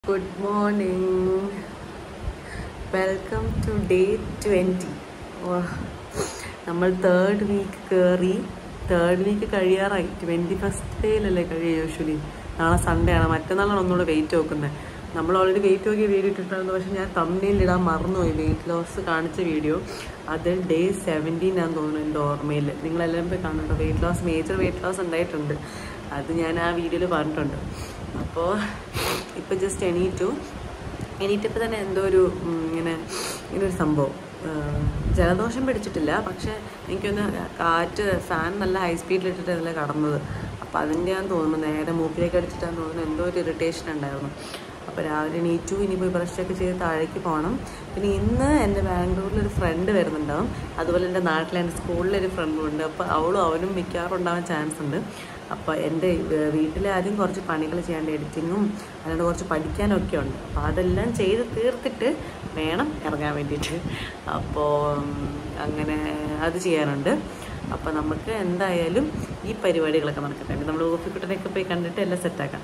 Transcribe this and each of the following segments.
Good morning welcome to day twenty നമ്മൾ third week കയറി third week കഴിയാറായി twenty first ഡേയിലല്ലേ കഴിയുക യൂഷ്വലി നാളെ സൺഡേ ആണ് മറ്റന്നാളാണ് ഒന്നുകൂടെ വെയിറ്റ് നോക്കുന്നത് നമ്മൾ ഓൾറെഡി വെയിറ്റ് നോക്കിയ വീഡിയോ ഇട്ടിട്ടുണ്ടായിരുന്നു പക്ഷേ ഞാൻ തമ്മിൽ ഇടാൻ മറന്നുപോയി വെയിറ്റ് ലോസ് കാണിച്ച വീഡിയോ അത് ഡേ സെവൻറ്റീൻ ആണെന്ന് തോന്നുന്നു എൻ്റെ ഓർമ്മയിൽ നിങ്ങളെല്ലാം പോയി കാണുന്നുണ്ടോ weight loss major weight loss ഉണ്ടായിട്ടുണ്ട് അത് ഞാൻ ആ വീഡിയോയിൽ പറഞ്ഞിട്ടുണ്ട് അപ്പോൾ ഇപ്പോൾ ജസ്റ്റ് എണീറ്റു എണീറ്റപ്പോൾ തന്നെ എന്തോ ഒരു ഉം, ഇങ്ങനെ ഇങ്ങനെ ഒരു സംഭവം ആ, ജലദോഷം പിടിച്ചിട്ടില്ല പക്ഷേ എനിക്കൊന്ന് കാറ്റ് ഫാൻ നല്ല ഹൈ സ്പീഡിലിട്ടിട്ട് അതിൽ കടന്നത് അപ്പോൾ അതിൻ്റെയാന്ന് തോന്നുന്നു നേരെ മൂക്കിലേക്ക് അടിച്ചിട്ടാന്ന് തോന്നുന്നു എന്തോ ഒരു ഇറിറ്റേഷൻ ഉണ്ടായിരുന്നു അപ്പോൾ രാവിലെ എണീറ്റു ഇനി പോയി ബ്രഷൊക്കെ ചെയ്ത് താഴേക്ക് പോകണം പിന്നെ ഇന്ന് എൻ്റെ ബാംഗ്ലൂരിൽ ഒരു ഫ്രണ്ട് വരുന്നുണ്ടാവും അതുപോലെ എൻ്റെ നാട്ടിലെ എൻ്റെ സ്കൂളിലൊരു ഫ്രണ്ടും ഉണ്ട് അപ്പോൾ അവളും അവനും മിക്കവാറും ഉണ്ടാവാൻ ചാൻസ് ഉണ്ട് അപ്പോൾ എൻ്റെ വീട്ടിൽ ആദ്യം കുറച്ച് പണികൾ ചെയ്യാണ്ട് എഡിറ്റിങ്ങും അല്ലാണ്ട് കുറച്ച് പഠിക്കാനൊക്കെ ഉണ്ട് അപ്പോൾ അതെല്ലാം ചെയ്ത് തീർത്തിട്ട് വേണം ഇറങ്ങാൻ വേണ്ടിയിട്ട് അപ്പോൾ ഉം, അങ്ങനെ അത് ചെയ്യാനുണ്ട് അപ്പോൾ നമുക്ക് എന്തായാലും ഈ പരിപാടികളൊക്കെ നടക്കട്ടെ നമ്മൾ ഓഫിക്കുട്ടനെയൊക്കെ പോയി കണ്ടിട്ട് എല്ലാം സെറ്റാക്കാം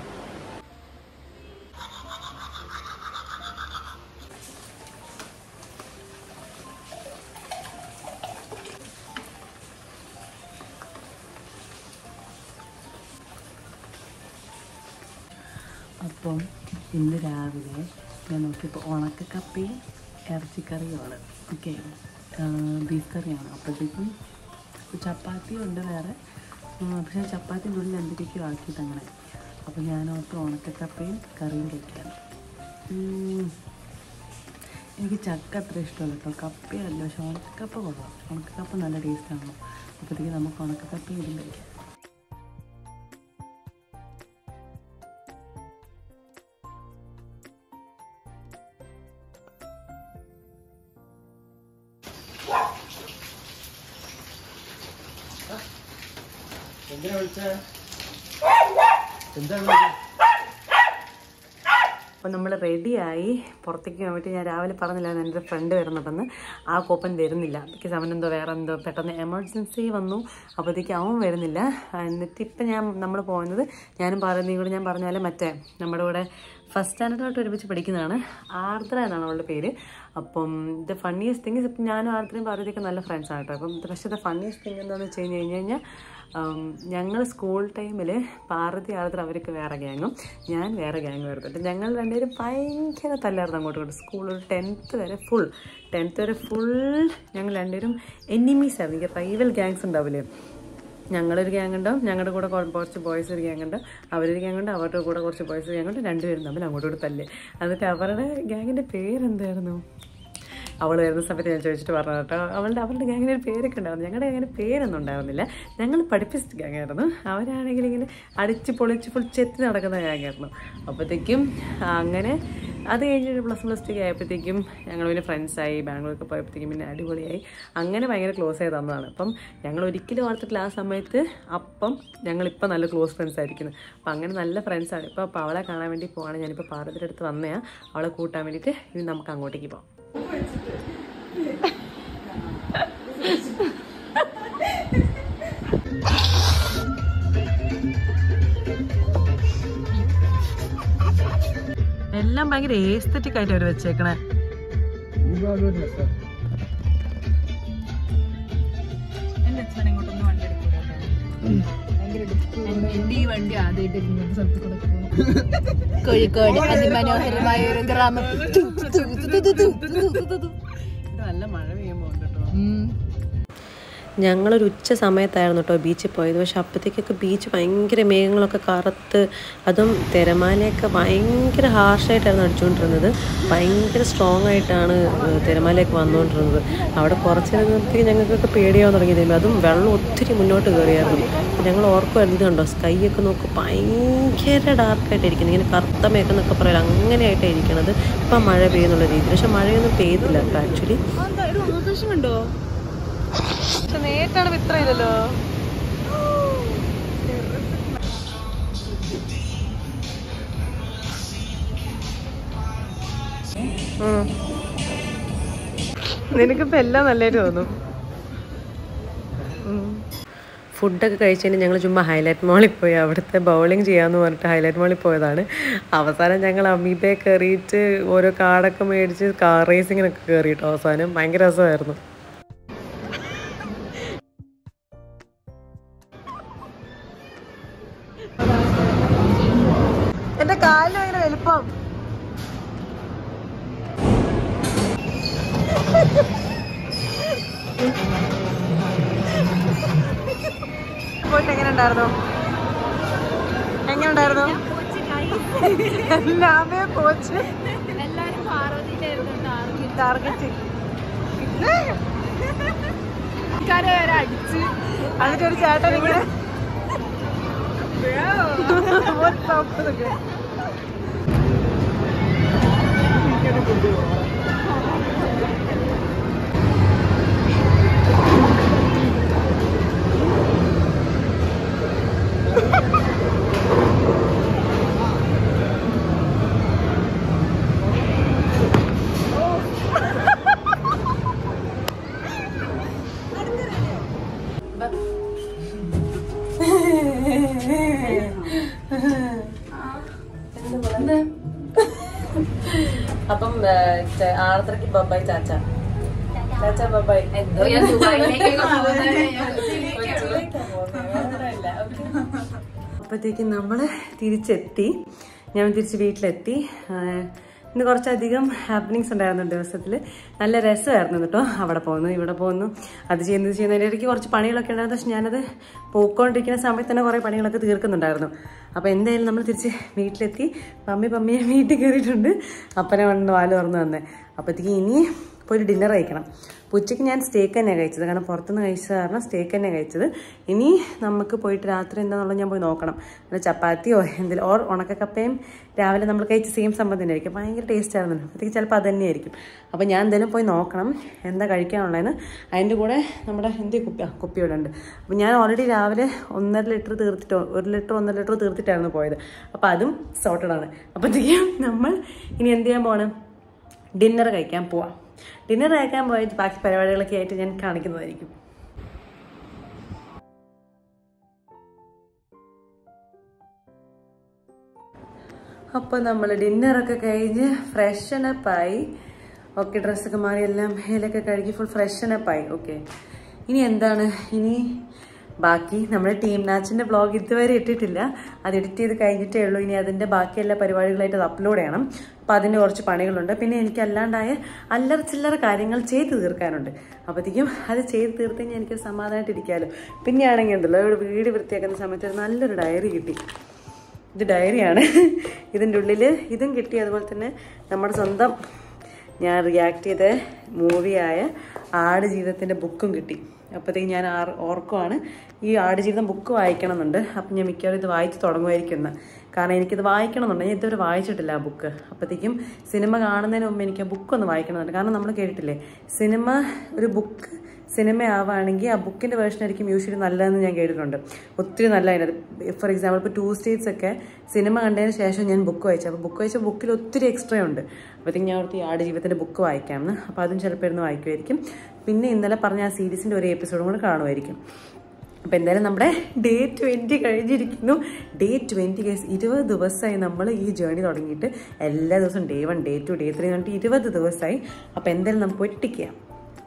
അപ്പം ഇന്ന് രാവിലെ ഞാൻ നോക്കിയപ്പോൾ ഉണക്കക്കപ്പയും ഇറച്ചിക്കറിയുമാണ് ഓക്കെ ബീഫ് കറിയാണ് അപ്പോഴത്തേക്കും ചപ്പാത്തിയും ഉണ്ട് വേറെ ഉം, പക്ഷേ ചപ്പാത്തിൻ്റെ ഉള്ളിൽ എന്തൊക്കെയോ ആക്കിയിട്ട് അങ്ങനെ അപ്പോൾ ഞാൻ ഓർത്ത് ഉണക്കക്കപ്പയും കറിയും കഴിക്കാം ഉം. എനിക്ക് ചക്ക അത്ര ഇഷ്ടമല്ല കേട്ടോ കപ്പയല്ല പക്ഷെ ഉണക്കക്കപ്പ കൊള്ളാം ഉണക്കക്കപ്പ നല്ല ടേസ്റ്റാണല്ലോ അപ്പോഴത്തേക്ക് നമുക്ക് ഉണക്കക്കപ്പയും ഇതും കഴിക്കാം എന്തിനാ വിളിച്ചേ എന്താണ് വിളിച്ചത്? അപ്പോൾ നമ്മൾ റെഡിയായി പുറത്തേക്ക് പോകാൻ വേണ്ടി ഞാൻ രാവിലെ പറഞ്ഞില്ലായിരുന്നു എൻ്റെ ഫ്രണ്ട് വരുന്നുണ്ടെന്ന് ആ കോപ്പൻ വരുന്നില്ല ബിക്കോസ് അവൻ എന്തോ വേറെ എന്തോ പെട്ടെന്ന് എമർജൻസി വന്നു അപ്പോഴത്തേക്ക് അവൻ വരുന്നില്ല എന്നിട്ട് ഇപ്പം ഞാൻ നമ്മൾ പോകുന്നത് ഞാനും പറയുന്നതും കൂടെ ഞാൻ പറഞ്ഞാൽ മറ്റേ നമ്മുടെ കൂടെ ഫസ്റ്റ് സ്റ്റാൻഡേർഡായിട്ട് ഒരുമിച്ച് പഠിക്കുന്നതാണ് ആർദ്ര എന്നാണ് അവളുടെ പേര് അപ്പം ദ ഫണ്ണിയസ്റ്റ് തിങ് ഇപ്പം ഞാനും ആർദ്രയും പാർവതിയൊക്കെ നല്ല ഫ്രണ്ട്സാണ് കേട്ടോ അപ്പം പക്ഷേ ദ ഫണ്ണിയസ്റ്റ് തിങ് എന്താണെന്ന് വെച്ച് കഴിഞ്ഞ് കഴിഞ്ഞ് കഴിഞ്ഞാൽ ഞങ്ങൾ സ്കൂൾ ടൈമിൽ പാർവതി ആർദ്ര അവർക്ക് വേറെ ഗ്യാങ്ങും ഞാൻ വേറെ ഗ്യാങ് വരുന്നുണ്ട് ഞങ്ങൾ രണ്ടുപേരും ഭയങ്കര തല്ലായിരുന്നു അങ്ങോട്ട് ഇങ്ങോട്ട് സ്കൂൾ ഒരു ടെൻത്ത് വരെ ഫുൾ ടെൻത്ത് വരെ ഫുൾ ഞങ്ങൾ രണ്ടുപേരും എനിമീസ് ആയിരുന്നു എനിക്ക് റൈവൽ ഗ്യാങ്സ് ഉണ്ടാവില്ലേ ഞങ്ങളൊരു ഗ്യാങ് ഉണ്ടാവും ഞങ്ങളുടെ കൂടെ കൊ- കുറച്ച് ബോയ്സ് ഒരു ഗ്യാങ് ഉണ്ട് അവരൊരു ഗ്യാങ് ഉണ്ട് അവരുടെ കൂടെ കുറച്ച് ബോയ്സ് ഗ്യാങ് ഉണ്ട് രണ്ടുപേരും തമ്മിൽ അങ്ങോട്ടും കൂടെ തല്ലേ എന്നിട്ട് അവരുടെ ഗ്യാങ്ങിൻ്റെ പേരെന്തായിരുന്നു അവൾ വരുന്ന സമയത്ത് ഞാൻ ചോദിച്ചിട്ട് പറഞ്ഞു കേട്ടോ അവളുടെ അവളുടെ ഗ്യാങ്ങിന് ഒരു പേരൊക്കെ ഉണ്ടായിരുന്നു ഞങ്ങളുടെ ഗ്യാങ്ങിന് പേരൊന്നും ഉണ്ടായിരുന്നില്ല ഞങ്ങൾ പഠിപ്പിച്ച ഗ്യാങ്ങായിരുന്നു അവരാണെങ്കിൽ ഇങ്ങനെ അടിച്ച് പൊളിച്ച് ഫുൾ ചെത്തി നടക്കുന്ന ഗ്യാങ്ങായിരുന്നു അപ്പോഴത്തേക്കും അങ്ങനെ അത് കഴിഞ്ഞിട്ട് പ്ലസ് പ്ലസ് ടു ആയപ്പോഴത്തേക്കും ഞങ്ങൾ പിന്നെ ഫ്രണ്ട്സായി ബാംഗ്ലൂർക്ക് പോയപ്പോഴത്തേക്കും പിന്നെ അടിപൊളിയായി അങ്ങനെ ഭയങ്കര ക്ലോസ് ആയി തന്നതാണ് അപ്പം ഞങ്ങൾ ഒരിക്കലും ഓർത്തിട്ടില്ല ആ സമയത്ത് അപ്പം ഞങ്ങളിപ്പോൾ നല്ല ക്ലോസ് ഫ്രണ്ട്സ് ആയിരിക്കുന്നു അപ്പം അങ്ങനെ നല്ല ഫ്രണ്ട്സാണ് ഇപ്പോൾ അപ്പോൾ അവളെ കാണാൻ വേണ്ടി പോവാണ് ഞാനിപ്പോൾ പാർവതിയുടെ അടുത്ത് വന്നയാ അവളെ കൂട്ടാൻ വേണ്ടിയിട്ട് ഇനി നമുക്ക് അങ്ങോട്ടേക്ക് പോകാം എല്ലാം ഭയങ്കര ഏസ്തറ്റിക് ആയിട്ട് അവർ വെച്ചേക്കണേ ഈ ഭാഗം ഒരു രസം. എന്റെ അച്ഛൻ ഇങ്ങോട്ടൊന്നും വണ്ടി എടുക്കൂല എന്റെ ഈ വണ്ടി ആദ്യമായിട്ട് ഇങ്ങനത്തെ സ്ഥലത്ത് കൂടെ പോകും കോഴിക്കോട് അതിമനോഹരമായ ഒരു ഗ്രാമം നല്ല മഴ പെയ്യുമ്പോൾ കേട്ടോ ഞങ്ങളൊരു ഉച്ച സമയത്തായിരുന്നു കേട്ടോ ബീച്ചിൽ പോയത് പക്ഷെ അപ്പോഴത്തേക്കൊക്കെ ബീച്ച് ഭയങ്കര മേഘങ്ങളൊക്കെ കറുത്ത് അതും തിരമാലയൊക്കെ ഭയങ്കര ഹാർഷായിട്ടായിരുന്നു അടിച്ചുകൊണ്ടിരുന്നത് ഭയങ്കര സ്ട്രോങ് ആയിട്ടാണ് ഏഹ്, തിരമാലയൊക്കെ വന്നുകൊണ്ടിരുന്നത് അവിടെ കുറച്ച് നേരത്തേക്ക് ഞങ്ങൾക്കൊക്കെ പേടിയാവാൻ തുടങ്ങിയത് അതും വെള്ളം ഒത്തിരി മുന്നോട്ട് കയറിയായിരുന്നു ഞങ്ങൾ ഓർക്കുമായിരുന്നു ഇത് കണ്ടോ സ്കൈ ഒക്കെ നോക്കും ഭയങ്കര ഡാർക്കായിട്ടായിരിക്കുന്നത് ഇങ്ങനെ കറുത്ത മേഘം എന്നൊക്കെ പറയാം അങ്ങനെയായിട്ടാണ് ഇരിക്കണത് ഇപ്പം മഴ പെയ്യുന്നുള്ള രീതിയിൽ പക്ഷെ മഴയൊന്നും പെയ്തില്ല കേട്ടോ ആക്ച്വലി ആകാശം കണ്ടോ പക്ഷെ നേരിട്ടാണ് ഇത്ര ഇല്ലല്ലോ നിനക്കിപ്പോ എല്ലാം നല്ലതായിട്ട് തോന്നും ഫുഡൊക്കെ കഴിച്ചതിന് ഞങ്ങൾ ചുമ്മാ ഹൈലൈറ്റ് മോളിൽ പോയി അവിടുത്തെ ബൗളിംഗ് ചെയ്യാമെന്ന് പറഞ്ഞിട്ട് ഹൈലൈറ്റ് മോളിൽ പോയതാണ് അവസാനം ഞങ്ങൾ അമീബയെ കയറിയിട്ട് ഓരോ കാർഡൊക്കെ മേടിച്ച് കാർ റേസിങ്ങിനൊക്കെ കയറിയിട്ട് അവസാനം ഭയങ്കര രസമായിരുന്നു എന്റെ കാലിന് ഭയങ്കര വലുപ്പം പോയിട്ട് എങ്ങനെ ഉണ്ടായിരുന്നു എങ്ങനെ ഉണ്ടായിരുന്നു എല്ലാമേ കോച്ച് എല്ലാരും പാർവതിയിലായിരുന്നു ടാർഗറ്റ് ആൾക്കാരെ വരെ അടിച്ച് എന്നിട്ട് ഒരു ചേട്ടൻ ഇങ്ങനെ What's up with it? അപ്പം ആർദ്രക്ക് ബബായ് ചാച്ച ചാച്ച ബബായ് എന്തോ ഞാൻ ദുബായിലേക്കൊക്കെ പോകുന്നത് അപ്പോഴത്തേക്കും നമ്മൾ തിരിച്ചെത്തി ഞാൻ തിരിച്ച് വീട്ടിലെത്തി ആഹ് ഇന്ന് കുറച്ചധികം ഹാപ്പനിങ്സ് ഉണ്ടായിരുന്നു ദിവസത്തിൽ നല്ല രസമായിരുന്നു കേട്ടോ അവിടെ പോകുന്നു ഇവിടെ പോകുന്നു അത് ചെയ്യുന്നത് ചെയ്യുന്നതിൻ്റെ ഇടയ്ക്ക് കുറച്ച് പണികളൊക്കെ ഉണ്ടായിരുന്നു പക്ഷെ ഞാനത് പോയിക്കൊണ്ടിരിക്കുന്ന സമയത്ത് തന്നെ കുറേ പണികളൊക്കെ തീർക്കുന്നുണ്ടായിരുന്നു അപ്പോൾ എന്തായാലും നമ്മൾ തിരിച്ച് വീട്ടിലെത്തി മമ്മി പമ്മിയെ വീട്ടിൽ കയറിയിട്ടുണ്ട് അപ്പനെ വന്ന് വാല് തുറന്ന് വന്നേ അപ്പോഴത്തേക്ക് ഇനി പോയി ഡിന്നർ കഴിക്കണം അപ്പോൾ ഉച്ചയ്ക്ക് ഞാൻ സ്റ്റേക്ക് തന്നെയാണ് കഴിച്ചത് കാരണം പുറത്തുനിന്ന് കഴിച്ചത് കാരണം സ്റ്റേക്ക് തന്നെയാണ് കഴിച്ചത് ഇനി നമുക്ക് പോയിട്ട് രാത്രി എന്താണെന്നുള്ളത് ഞാൻ പോയി നോക്കണം അല്ല ചപ്പാത്തിയോ എന്തെങ്കിലും ഓർ ഉണക്കക്കപ്പയും രാവിലെ നമ്മൾ കഴിച്ച സെയിം സംഭവം തന്നെ ആയിരിക്കും ഭയങ്കര ടേസ്റ്റ് ആയിരുന്നു അപ്പോഴത്തേക്ക് ചിലപ്പോൾ അത് തന്നെയായിരിക്കും അപ്പോൾ ഞാൻ എന്തായാലും പോയി നോക്കണം എന്താ കഴിക്കാനുള്ളതെന്ന് അതിൻ്റെ കൂടെ നമ്മുടെ എന്ത് കുപ്പി ആ കുപ്പി ഇവിടെ ഉണ്ട് അപ്പോൾ ഞാൻ ഓൾറെഡി രാവിലെ ഒന്നര ലിറ്റർ തീർത്തിട്ടോ ഒരു ലിറ്റർ ഒന്നര ലിറ്റർ തീർത്തിട്ടായിരുന്നു പോയത് അപ്പോൾ അതും സോർട്ടഡ് ആണ് അപ്പോഴത്തേക്കും നമ്മൾ ഇനി എന്ത് ചെയ്യാൻ പോകണം ഡിന്നർ കഴിക്കാൻ പോവാം ഡിന്നർ കഴിക്കാൻ പോയിട്ട് ബാക്കി പരിപാടികളൊക്കെ ആയിട്ട് ഞാൻ കാണിക്കുന്നതായിരിക്കും അപ്പോൾ നമ്മൾ ഡിന്നറൊക്കെ കഴിഞ്ഞ് ഫ്രഷനപ്പായി ഓക്കെ ഡ്രസ്സൊക്കെ മാറി എല്ലാം മേലൊക്കെ കഴുകി ഫുൾ ഫ്രഷനപ്പായി ഓക്കെ ഇനി എന്താണ് ഇനി ബാക്കി നമ്മുടെ ടീം മാച്ചിൻ്റെ ബ്ലോഗ് ഇതുവരെ ഇട്ടിട്ടില്ല അത് എഡിറ്റ് ചെയ്ത് കഴിഞ്ഞിട്ടേ ഉള്ളൂ ഇനി അതിൻ്റെ ബാക്കി എല്ലാ പരിപാടികളായിട്ട് അത് അപ്ലോഡ് ചെയ്യണം അപ്പോൾ അതിൻ്റെ കുറച്ച് പണികളുണ്ട് പിന്നെ എനിക്ക് അല്ലാണ്ടായ അല്ലറ ചില്ലറ കാര്യങ്ങൾ ചെയ്ത് തീർക്കാനുണ്ട് അപ്പോഴത്തേക്കും അത് ചെയ്ത് തീർത്ത് കഴിഞ്ഞാൽ എനിക്ക് സമാധാനമായിട്ട് ഇരിക്കാമല്ലോ പിന്നെ ആണെങ്കിൽ ഉണ്ടല്ലോ ഇവിടെ വീട് വൃത്തിയാക്കുന്ന സമയത്ത് ഒരു നല്ലൊരു ഡയറി കിട്ടി ഇത് ഡയറിയാണ് ഇതിൻ്റെ ഉള്ളിൽ ഇതും കിട്ടി അതുപോലെ തന്നെ നമ്മുടെ സ്വന്തം ഞാൻ റിയാക്ട് ചെയ്ത മൂവിയായ ആട് ജീവിതത്തിൻ്റെ ബുക്കും കിട്ടി അപ്പോഴത്തേക്ക് ഞാൻ ആർ ഓർക്കുവാണ് ഈ ആടുജീവിതം ബുക്ക് വായിക്കണം എന്നുണ്ട് അപ്പം ഞാൻ മിക്കവാറും ഇത് വായിച്ച് തുടങ്ങുമായിരിക്കും എന്ന് കാരണം എനിക്കിത് വായിക്കണം എന്നുണ്ട് ഞാൻ ഇതുവരെ വായിച്ചിട്ടില്ല ആ ബുക്ക് അപ്പോഴത്തേക്കും സിനിമ കാണുന്നതിന് മുമ്പ് എനിക്ക് ആ ബുക്ക് ഒന്ന് വായിക്കണമെന്നുണ്ട് കാരണം നമ്മൾ കേട്ടിട്ടില്ലേ സിനിമ ഒരു ബുക്ക് സിനിമ ആവുകയാണെങ്കിൽ ആ ബുക്കിൻ്റെ വേർഷൻ ആയിരിക്കും യൂഷ്വലി നല്ലതെന്ന് ഞാൻ കേട്ടിട്ടുണ്ട് ഒത്തിരി നല്ല അതിനകത്ത് ഫോർ എക്സാമ്പിൾ ഇപ്പോൾ ടു സ്റ്റേറ്റ്സ് ഒക്കെ സിനിമ കണ്ടതിന് ശേഷം ഞാൻ ബുക്ക് വായിച്ചു അപ്പോൾ ബുക്ക് വായിച്ച ബുക്കിൽ ഒത്തിരി എക്സ്ട്രാ ഉണ്ട് അപ്പോഴത്തേക്കും ഞാൻ ഓർത്ത് ഈ ആട് ജീവിതത്തിൻ്റെ ബുക്ക് വായിക്കാമെന്ന് അപ്പോൾ അതും ചിലപ്പോൾ ഇരുന്ന് വായിക്കുമായിരിക്കും പിന്നെ ഇന്നലെ പറഞ്ഞ ആ സീരീസിൻ്റെ ഒരു എപ്പിസോഡും കൂടെ കാണുമായിരിക്കും അപ്പോൾ എന്തായാലും നമ്മുടെ ഡേ ട്വൻറ്റി കഴിഞ്ഞിരിക്കുന്നു ഡേ ട്വൻറ്റി കേസ് ഇരുപത് ദിവസമായി നമ്മൾ ഈ ജേണി തുടങ്ങിയിട്ട് എല്ലാ ദിവസവും day one day two day three എന്നിട്ട് ഇരുപത് ദിവസമായി അപ്പോൾ എന്തായാലും നമുക്ക് പോയിട്ട് ടിക്ക് ചെയ്യാം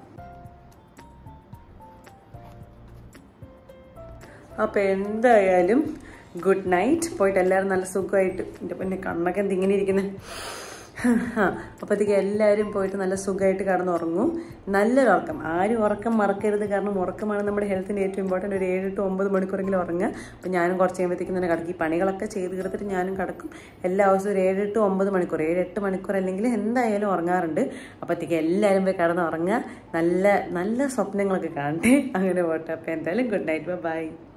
അപ്പോൾ എന്തായാലും ഗുഡ് നൈറ്റ് പോയിട്ട് എല്ലാവരും നല്ല സുഖമായിട്ട് എൻ്റെ പിന്നെ കണ്ണൊക്കെ എന്ത് ഇങ്ങനെ ഇരിക്കുന്നത് ആ അപ്പോഴത്തേക്ക് എല്ലാവരും പോയിട്ട് നല്ല സുഖമായിട്ട് കിടന്നുറങ്ങും നല്ലൊരു ഉറക്കം ആരും ഉറക്കം മറക്കരുത് കാരണം ഉറക്കമാണ് നമ്മുടെ ഹെൽത്തിന് ഏറ്റവും ഇമ്പോർട്ടൻ്റ് ഒരു ഏഴ് ടു ഒമ്പത് മണിക്കൂറെങ്കിലും ഉറങ്ങുക അപ്പോൾ ഞാനും കുറച്ച് കഴിയുമ്പോഴത്തേക്കും തന്നെ കിടക്കും ഈ പണികളൊക്കെ ചെയ്ത് തീർത്തിട്ട് ഞാനും കിടക്കും എല്ലാ ദിവസവും ഒരു ഏഴ് ടു ഒമ്പത് മണിക്കൂർ ഏഴ് എട്ട് മണിക്കൂർ അല്ലെങ്കിൽ എന്തായാലും ഉറങ്ങാറുണ്ട് അപ്പോഴത്തേക്ക് എല്ലാവരും പോയി കിടന്ന് ഉറങ്ങുക നല്ല നല്ല സ്വപ്നങ്ങളൊക്കെ കാണട്ടെ അങ്ങനെ പോട്ടെ അപ്പോൾ എന്തായാലും ഗുഡ് നൈറ്റ് ബൈ